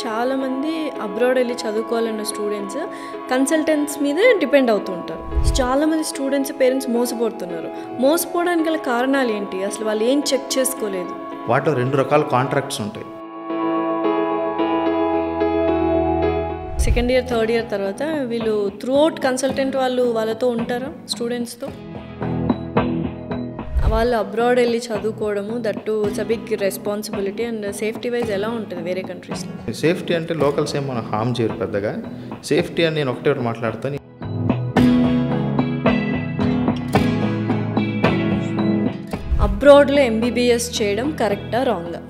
చాలామంది అబ్రాడ్ వెళ్ళి చదువుకోవాలన్న స్టూడెంట్స్ కన్సల్టెంట్స్ మీదే డిపెండ్ అవుతూ ఉంటారు చాలామంది స్టూడెంట్స్ పేరెంట్స్ మోసపోతున్నారు మోసపోవడానికి గల కారణాలు ఏంటి అసలు వాళ్ళు ఏం చెక్ చేసుకోలేదు వాటిలో రెండు రకాల కాంట్రాక్ట్స్ ఉంటాయి సెకండ్ ఇయర్ థర్డ్ ఇయర్ తర్వాత వీళ్ళు త్రూ అవుట్ కన్సల్టెంట్ వాళ్ళు వాళ్ళతో ఉంటారా స్టూడెంట్స్తో వాళ్ళు అబ్రాడ్ వెళ్ళి చదువుకోవడము that big responsibility and safety wise ఎలా ఉంటుంది వేరే కంట్రీస్లో సేఫ్టీ అంటే లోకల్స్ ఏం మనం హామ్ చేయరు పెద్దగా సేఫ్టీ అని నేను ఒకటే ఒకటి మాట్లాడతాను అబ్రాడ్లో ఎంబీబీఎస్ చేయడం కరెక్టా రాంగా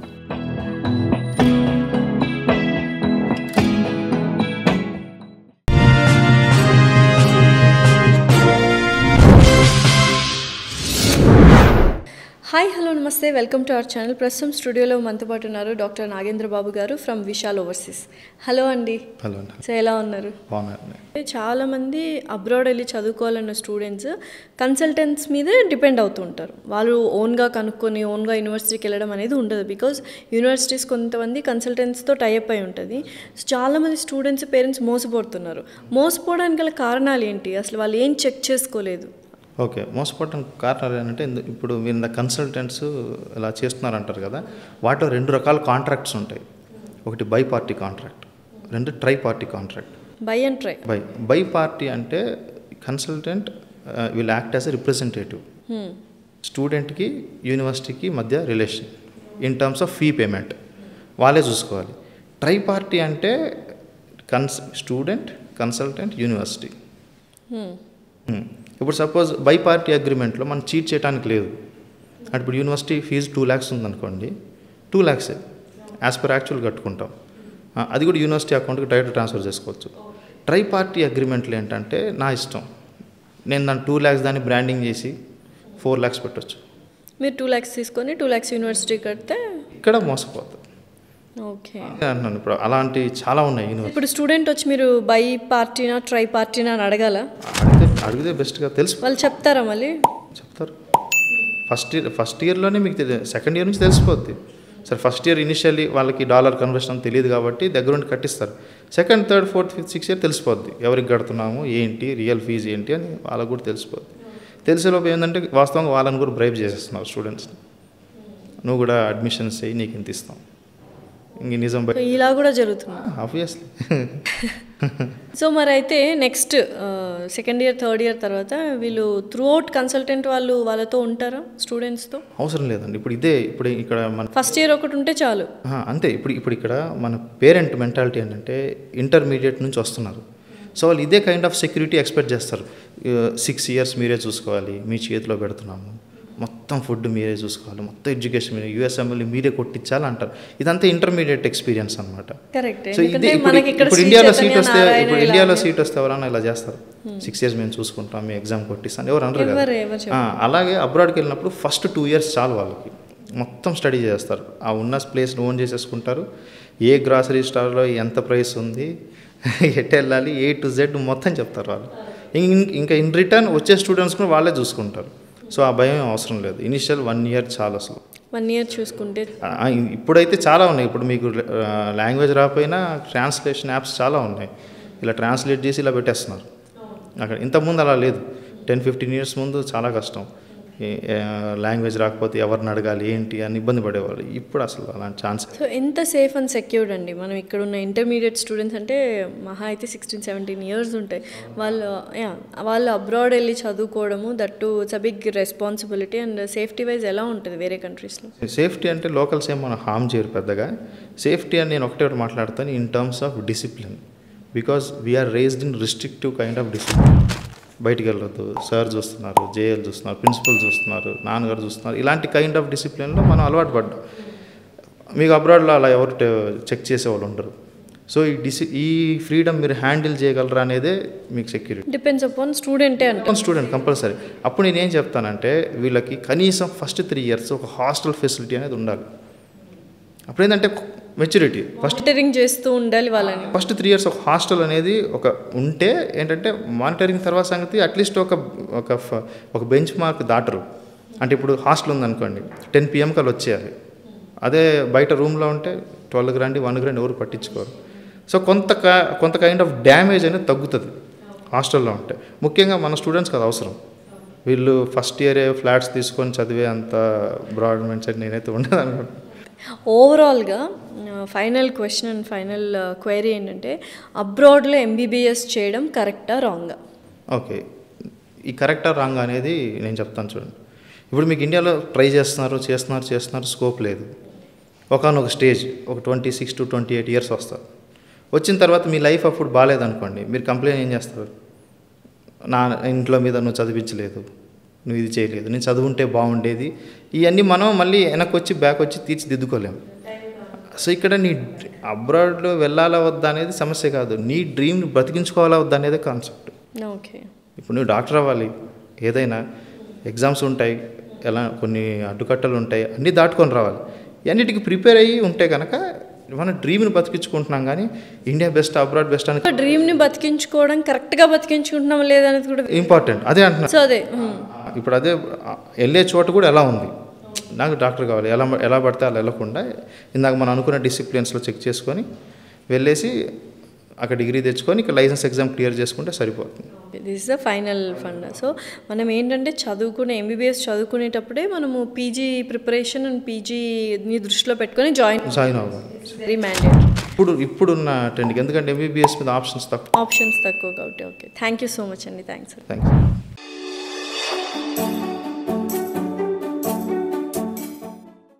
హాయ్ హలో నమస్తే వెల్కమ్ టు అవర్ ఛానల్ ప్రస్తుతం స్టూడియోలో మనతో పాటు ఉన్నారు doctor Nagendra Babu garu from Vishal overseas hello అండి హలో అండి సో ఎలా ఉన్నారు బాగున్నారు చాలామంది అబ్రాడ్ వెళ్ళి చదువుకోవాలన్న స్టూడెంట్స్ కన్సల్టెంట్స్ మీదే డిపెండ్ అవుతూ ఉంటారు వాళ్ళు ఓన్గా కనుక్కొని ఓన్గా యూనివర్సిటీకి వెళ్ళడం అనేది ఉండదు బికాజ్ యూనివర్సిటీస్ కొంతమంది కన్సల్టెంట్స్తో టైప్ అయి ఉంటుంది సో చాలామంది స్టూడెంట్స్ పేరెంట్స్ మోసపోతున్నారు మోసపోవడానికి గల కారణాలు ఏంటి అసలు వాళ్ళు ఏం చెక్ చేసుకోలేదు ఓకే మోసపోవటం కారణాలు ఏంటంటే ఇందు- ఇప్పుడు మీరు ఇంత కన్సల్టెంట్స్ ఇలా చేస్తున్నారంటారు కదా వాటిలో రెండు రకాల కాంట్రాక్ట్స్ ఉంటాయి ఒకటి బై పార్టీ కాంట్రాక్ట్ రెండు tri party contract bi and tri bi bi party అంటే consultant will act as a representative స్టూడెంట్కి యూనివర్సిటీకి మధ్య relation in terms of fee payment వాళ్ళే చూసుకోవాలి ట్రై పార్టీ అంటే cons student consultant university Hmm. ఇప్పుడు suppose bi party అగ్రిమెంట్లో మనం చీట్ చేయడానికి లేదు అంటే ఇప్పుడు యూనివర్సిటీ ఫీజు టూ ల్యాక్స్ ఉందనుకోండి టూ ల్యాక్సే యాజ్ పర్ యాక్చువల్ కట్టుకుంటాం ఆ, అది కూడా యూనివర్సిటీ అకౌంట్కి డైరెక్ట్ ట్రాన్స్ఫర్ చేసుకోవచ్చు ట్రై పార్టీ అగ్రిమెంట్లు ఏంటంటే నా ఇష్టం నేను దాన్ని టూ ల్యాక్స్ దాన్ని బ్రాండింగ్ చేసి ఫోర్ ల్యాక్స్ పెట్టవచ్చు మీరు టూ ల్యాక్స్ తీసుకొని టూ ల్యాక్స్ యూనివర్సిటీ కడితే ఇక్కడ మోసపోతుంది ఓకే అంటున్నాను ఇప్పుడు అలాంటివి చాలా ఉన్నాయి యూనివర్సిటీ ఇప్పుడు స్టూడెంట్ వచ్చి మీరు బై పార్టీనా ట్రై పార్టీనా అని అడగాల అడిగితే అడిగితే బెస్ట్గా తెలుసు వాళ్ళు చెప్తారా మళ్ళీ చెప్తారు ఫస్ట్ ఇయర్ ఫస్ట్ ఇయర్లోనే మీకు తెలియదు సెకండ్ ఇయర్ నుంచి తెలిసిపోద్ది సరే ఫస్ట్ ఇయర్ ఇనిషియల్లీ వాళ్ళకి డాలర్ కన్వర్షన్ తెలియదు కాబట్టి దగ్గరుండి కట్టిస్తారు second third fourth fifth six year తెలిసిపోద్ది ఎవరికి కడుతున్నాము ఏంటి రియల్ ఫీజు ఏంటి అని వాళ్ళకు కూడా తెలిసిపోద్ది తెలిసేలోపు ఏంటంటే వాస్తవంగా వాళ్ళని కూడా బ్రైబ్ చేసేస్తున్నారు స్టూడెంట్స్ని నువ్వు కూడా అడ్మిషన్స్ అయ్యి నీకు ఇంత ఇస్తాం ఇంక నిజం బై ఇలా కూడా జరుగుతుంది ఆబ్వియస్లీ సో మరి అయితే next second year third year తర్వాత వీళ్ళు త్రూ అవుట్ కన్సల్టెంట్ వాళ్ళు వాళ్ళతో ఉంటారా స్టూడెంట్స్తో అవసరం లేదండి ఇప్పుడు ఇదే ఇప్పుడు ఇక్కడ మన ఫస్ట్ ఇయర్ ఒకటి ఉంటే చాలు ఆ, అంతే ఇప్పుడు ఇప్పుడు ఇక్కడ మన పేరెంట్ మెంటాలిటీ ఏంటంటే ఇంటర్మీడియట్ నుంచి వస్తున్నారు సో వాళ్ళు ఇదే కైండ్ ఆఫ్ సెక్యూరిటీ ఎక్స్పెక్ట్ చేస్తారు సిక్స్ ఇయర్స్ మీరే చూసుకోవాలి మీ చేతిలో పెడుతున్నాము మొత్తం ఫుడ్ మీరే చూసుకోవాలి మొత్తం ఎడ్యుకేషన్ మీరే యూఎస్ఎంఎల్ని మీరే కొట్టించాలి అంటారు ఇదంతా ఇంటర్మీడియట్ ఎక్స్పీరియన్స్ అనమాట కరెక్ట్ సో ఎందుకంటే ఇదే ఇప్పుడు మనకి ఇక్కడ ఇప్పుడు శ్రీ ఇండియాలో సీట్ చైతన్య వస్తే నారాయణ ఇప్పుడు ఇలా ఇండియాలో సీట్ వస్తే ఎవరైనా ఇలా చేస్తారు సిక్స్ ఇయర్స్ మేము చూసుకుంటాం మీ ఎగ్జామ్ కొట్టిస్తాను ఎవరు అనరు కదా ఎవరు ఎవరు ఆ, అలాగే అబ్రాడ్కి వెళ్ళినప్పుడు ఫస్ట్ టూ ఇయర్స్ చాలు వాళ్ళకి మొత్తం స్టడీ చేస్తారు ఆ ఉన్న ప్లేస్ ఓన్ చేసేసుకుంటారు ఏ గ్రాసరీ స్టోర్లో ఎంత ప్రైస్ ఉంది ఎట్ వెళ్ళాలి ఏ టు జెడ్ మొత్తం చెప్తారు వాళ్ళు ఇం- ఇంకా ఇన్ రిటర్న్ వచ్చే స్టూడెంట్స్ కూడా వాళ్ళే చూసుకుంటారు సో ఆ భయం ఏం అవసరం లేదు ఇనిషియల్ వన్ ఇయర్ చాలు అసలు వన్ ఇయర్ చూసుకుంటే ఆ, ఇప్పుడైతే చాలా ఉన్నాయి ఇప్పుడు మీకు లాంగ్వేజ్ రాకపోయినా ట్రాన్స్లేషన్ యాప్స్ చాలా ఉన్నాయి ఇలా ట్రాన్స్లేట్ చేసి ఇలా పెట్టేస్తున్నారు అక్కడ ఇంతకుముందు అలా లేదు టెన్ ఫిఫ్టీన్ ఇయర్స్ ముందు చాలా కష్టం లాంగ్వేజ్ రాకపోతే ఎవరిని అడగాలి ఏంటి అని ఇబ్బంది పడేవాళ్ళు ఇప్పుడు అసలు అలాంటి ఛాన్స్ సో ఎంత సేఫ్ అండ్ సెక్యూర్డ్ అండి మనం ఇక్కడ ఉన్న ఇంటర్మీడియట్ స్టూడెంట్స్ అంటే మహా అయితే సిక్స్టీన్ సెవెంటీన్ ఇయర్స్ ఉంటాయి వాళ్ళు యా వాళ్ళు అబ్రాడ్ వెళ్ళి చదువుకోవడము that big responsibility and safety wise ఎలా ఉంటుంది వేరే కంట్రీస్లో సేఫ్టీ అంటే లోకల్స్ ఏం మనం హామ్ చేయరు పెద్దగా సేఫ్టీ అని నేను ఒకటే ఒకటి మాట్లాడతాను in terms of discipline because we are raised in restrictive kind of discipline బయటికి వెళ్ళొద్దు సార్ చూస్తున్నారు జేఎల్ చూస్తున్నారు ప్రిన్సిపల్ చూస్తున్నారు నాన్నగారు చూస్తున్నారు ఇలాంటి కైండ్ ఆఫ్ డిసిప్లిన్లో మనం అలవాటు పడ్డాం మీకు అబ్రాడ్లో అలా ఎవరు చెక్ చేసేవాళ్ళు ఉండరు సో ఈ డిసి ఈ ఫ్రీడమ్ మీరు హ్యాండిల్ చేయగలరా అనేదే మీకు సెక్యూరిటీ డిపెండ్స్ అపాన్ స్టూడెంటే అంట స్టూడెంట్ కంపల్సరీ అప్పుడు నేను ఏం చెప్తానంటే వీళ్ళకి కనీసం ఫస్ట్ త్రీ ఇయర్స్ ఒక హాస్టల్ ఫెసిలిటీ అనేది ఉండాలి అప్పుడు ఏంటంటే మెచ్యూరిటీ ఫస్ట్ మానిటరింగ్ చేస్తూ ఉండాలి వాళ్ళని ఫస్ట్ త్రీ ఇయర్స్ ఒక హాస్టల్ అనేది ఒక ఉంటే ఏంటంటే మానిటరింగ్ తర్వాత సంగతి అట్లీస్ట్ ఒక ఒక ఫ- ఒక బెంచ్ మార్క్ దాటరు అంటే ఇప్పుడు హాస్టల్ ఉందనుకోండి టెన్ పిఎం కల్లా వచ్చేయాలి అదే బయట రూమ్లో ఉంటే ట్వెల్వ్కి రండి వన్కి రండి ఎవరు పట్టించుకోరు సో కొంత క- కొంత కైండ్ ఆఫ్ డ్యామేజ్ అనేది తగ్గుతుంది హాస్టల్లో ఉంటే ముఖ్యంగా మన స్టూడెంట్స్కి అది అవసరం వీళ్ళు ఫస్ట్ ఇయరే ఫ్లాట్స్ తీసుకొని చదివే అంత బ్రాడ్ మైండ్ సెట్ నేనైతే ఉండదు అనుకుంటున్నాను ఓవరాల్గా final question and final query ఏంటంటే అబ్రాడ్లో ఎంబీబీఎస్ చేయడం కరెక్టా రాంగా ఓకే ఈ కరెక్టా రాంగ్ అనేది నేను చెప్తాను చూడండి ఇప్పుడు మీకు ఇండియాలో ట్రై చేస్తున్నారు చేస్తున్నారు చేస్తున్నారు స్కోప్ లేదు ఒకనొక స్టేజ్ ఒక twenty six to twenty eight years వస్తారు వచ్చిన తర్వాత మీ లైఫ్ అప్పుడు బాగాలేదనుకోండి మీరు కంప్లైంట్ ఏం చేస్తారు నా ఇంట్లో మీద నువ్వు చదివించలేదు నువ్వు ఇది చేయలేదు నేను చదువుంటే బాగుండేది ఇవన్నీ మనం మళ్ళీ వెనక్కి వచ్చి బ్యాక్ వచ్చి తీర్చిదిద్దుకోలేము సో ఇక్కడ నీ అబ్రాడ్లో వెళ్ళాలా వద్దా అనేది సమస్య కాదు నీ డ్రీమ్ని బ్రతికించుకోవాలా వద్దా అనేది కాన్సెప్ట్ ఓకే ఇప్పుడు నువ్వు డాక్టర్ అవ్వాలి ఏదైనా ఎగ్జామ్స్ ఉంటాయి ఎలా కొన్ని అడ్డుకట్టలు ఉంటాయి అన్నీ దాటుకొని రావాలి ఇవన్నిటికి ప్రిపేర్ అయ్యి ఉంటే కనుక మన డ్రీమ్ని బతికించుకుంటున్నాం కానీ ఇండియా బెస్ట్ అబ్రాడ్ బెస్ట్ అని డ్రీమ్ని బతికించుకోవడం కరెక్ట్గా బతికించుకుంటున్నాం లేదనేది కూడా ఇంపార్టెంట్ అదే అంటున్నా సో అదే మ్మ్. ఇప్పుడు అదే ఆ, వెళ్ళే చోట కూడా ఎలా ఉంది నాకు డాక్టర్ కావాలి ఎలా ఎలా పడితే అలా వెళ్ళకుండా ఇందాక మనం అనుకున్న డిసిప్లిన్స్లో చెక్ చేసుకొని వెళ్ళేసి అక్కడ డిగ్రీ తెచ్చుకొని ఇక్కడ లైసెన్స్ ఎగ్జామ్ క్లియర్ చేసుకుంటే సరిపోతుంది this the final fund so మనం ఏంటంటే చదువుకునే ఎంబీబీఎస్ చదువుకునేటప్పుడే మనము పీజీ ప్రిపరేషన్ అండ్ పీజీని దృష్టిలో పెట్టుకొని జాయిన్ జాయిన్ అవ్వాలి వెరీ మ్యాండేట్ ఇప్పుడు ఇప్పుడున్న ట్రెండ్కి ఎందుకంటే ఎంబీబీఎస్ మీద ఆప్షన్స్ తక్కువ ఆప్షన్స్ తక్కువ కాబట్టి okay thank you so much అండి థ్యాంక్స్ థ్యాంక్ యూ